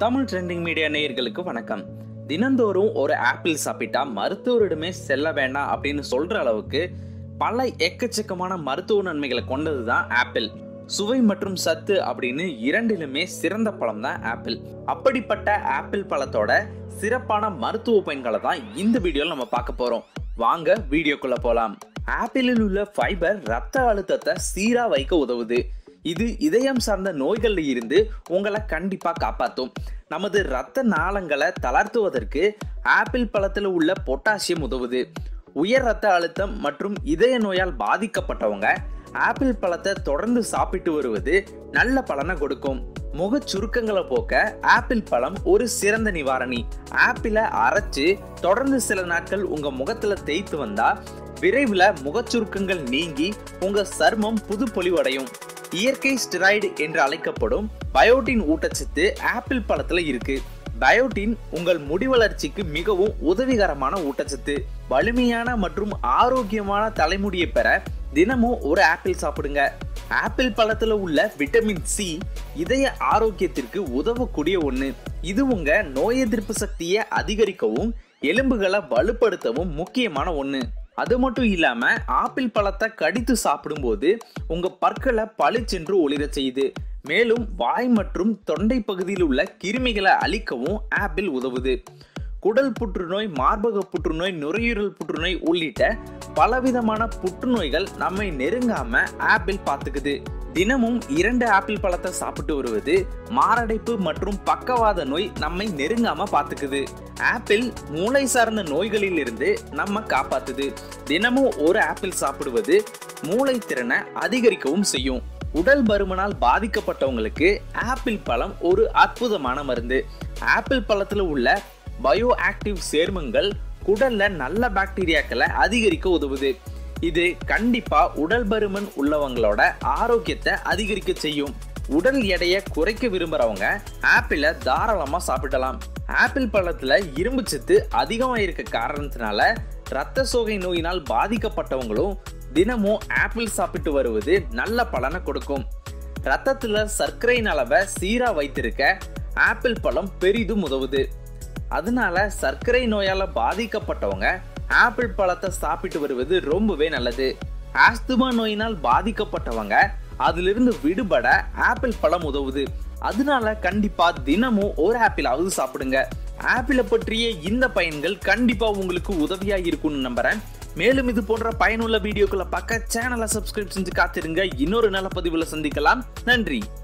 Tamil trending media நேயர்களுக்கு வணக்கம் தினந்தோறும் ஒரு ஆப்பிள் சாப்பிட்டா மருத்துவரிடமே செல்ல வேண்டாம் அப்படின்னு சொல்ற அளவுக்கு பல எக்கச்சக்கமான மருத்துவ நன்மைகளை கொண்டது தான் ஆப்பிள் சுவை மற்றும் சத்து அப்படின்னு இரண்டிலுமே சிறந்த பழம் தான் ஆப்பிள் அப்படிப்பட்ட ஆப்பிள் பழத்தோட சிறப்பான மருத்துவ பயன்களை தான் இந்த வீடியோவில் நம்ம பார்க்க போறோம் வாங்க வீடியோக்குள்ள போலாம் ஆப்பிளில் உள்ள ஃபைபர் ரத்த அழுத்தத்தை சீரா வைக்க உதவுது இது இதயம் சார்ந்த நோய்கள்ல இருந்து உங்களை கண்டிப்பா காப்பாத்தும் நமது இரத்த நாளங்களை தளர்த்துவதற்கு ஆப்பிள் பழத்துல உள்ள பொட்டாசியம் உதவுது உயர் ரத்த அழுத்தம் மற்றும் இதய நோயால் பாதிக்கப்பட்டவங்க ஆப்பிள் பழத்தை தொடர்ந்து சாப்பிட்டு வருவது நல்ல பலனை கொடுக்கும் முகச் சுருக்கங்களை போக்க ஆப்பிள் பழம் ஒரு சிறந்த நிவாரணி ஆப்பிளை அரைச்சு தொடர்ந்து சில நாட்கள் உங்க முகத்துல தேய்த்து வந்தா விரைவில் முகச்சுருக்கங்கள் நீங்கி உங்க சர்மம் புது பொலிவடையும் இயற்கை ஸ்டெராய்டு என்று அழைக்கப்படும் பயோட்டின் ஊட்டச்சத்து ஆப்பிள் பழத்துல இருக்கு பயோட்டின் உங்கள் முடி வளர்ச்சிக்கு மிகவும் உதவிகரமான ஊட்டச்சத்து வலிமையான மற்றும் ஆரோக்கியமான தலைமுடியை பெற தினமும் ஒரு ஆப்பிள் சாப்பிடுங்க ஆப்பிள் பழத்துல உள்ள விட்டமின் சி இதய ஆரோக்கியத்திற்கு உதவக்கூடிய ஒண்ணு இது உங்க நோய் எதிர்ப்பு சக்தியை அதிகரிக்கவும் எலும்புகளை வலுப்படுத்தவும் முக்கியமான ஒண்ணு அது மட்டும் இல்லாம ஆப்பிள் பழத்தை கடித்து சாப்பிடும்போது உங்க பற்களை பளிச்சென்று ஒளிரச் செய்யுது மேலும் வாய் மற்றும் தொண்டை பகுதியில் உள்ள கிருமிகளை அழிக்கவும் ஆப்பிள் உதவுது குடல் புற்றுநோய் மார்பக புற்றுநோய் நுரையீரல் புற்றுநோய் உள்ளிட்ட பலவிதமான புற்றுநோய்கள் நம்மை நெருங்காம ஆப்பிள் பார்த்துக்குது தினமும் இரண்டு ஆப்பிள் பழத்தை சாப்பிட்டு வருவது மாரடைப்பு மற்றும் பக்கவாத நோய் நம்மை நெருங்காம பார்த்துக்குது ஆப்பிள் மூளை சார்ந்த நோய்களில் இருந்து நம்ம காப்பாத்துது தினமும் ஒரு ஆப்பிள் சாப்பிடுவது மூளை திறனை அதிகரிக்கவும் செய்யும் உடல் பருமனால் பாதிக்கப்பட்டவங்களுக்கு ஆப்பிள் பழம் ஒரு அற்புதமான மருந்து ஆப்பிள் பழத்துல உள்ள பயோ ஆக்டிவ் சேர்மங்கள் குடல்ல நல்ல பாக்டீரியாக்களை அதிகரிக்க உதவுது இது கண்டிப்பா உடல் பருமன் உள்ளவங்களோட ஆரோக்கியத்தை அதிகரிக்க செய்யும் உடல் எடையை குறைக்க விரும்புறவங்க ஆப்பிளை தாராளமா சாப்பிடலாம் ஆப்பிள் பழத்துல இரும்பு சத்து அதிகமா இருக்க காரணத்தினால ரத்த சோகை நோயினால் பாதிக்கப்பட்டவங்களும் தினமும் ஆப்பிள் சாப்பிட்டு வருவது நல்ல பலனை கொடுக்கும் ரத்தத்துல சர்க்கரையின் அளவை சீரா வைத்திருக்க ஆப்பிள் பழம் பெரிதும் உதவுது அதனால சர்க்கரை நோயால பாதிக்கப்பட்டவங்க ஆப்பிள் பழத்தை சாப்பிட்டு வருவது ரொம்பவே நல்லது ஆஸ்துமா நோயினால் பாதிக்கப்பட்டவங்க அதிலிருந்து விடுபட ஆப்பிள் பழம் உதவுது அதனால கண்டிப்பா தினமும் ஒரு ஆப்பிளாவது சாப்பிடுங்க ஆப்பிளை பற்றிய இந்த பயன்கள் கண்டிப்பா உங்களுக்கு உதவியா இருக்கும்னு நம்புறேன் மேலும் இது போன்ற பயனுள்ள வீடியோக்களை பார்க்க சேனலை சப்ஸ்கிரைப் செஞ்சு காத்திருங்க இன்னொரு நல்ல பதிவுல சந்திக்கலாம் நன்றி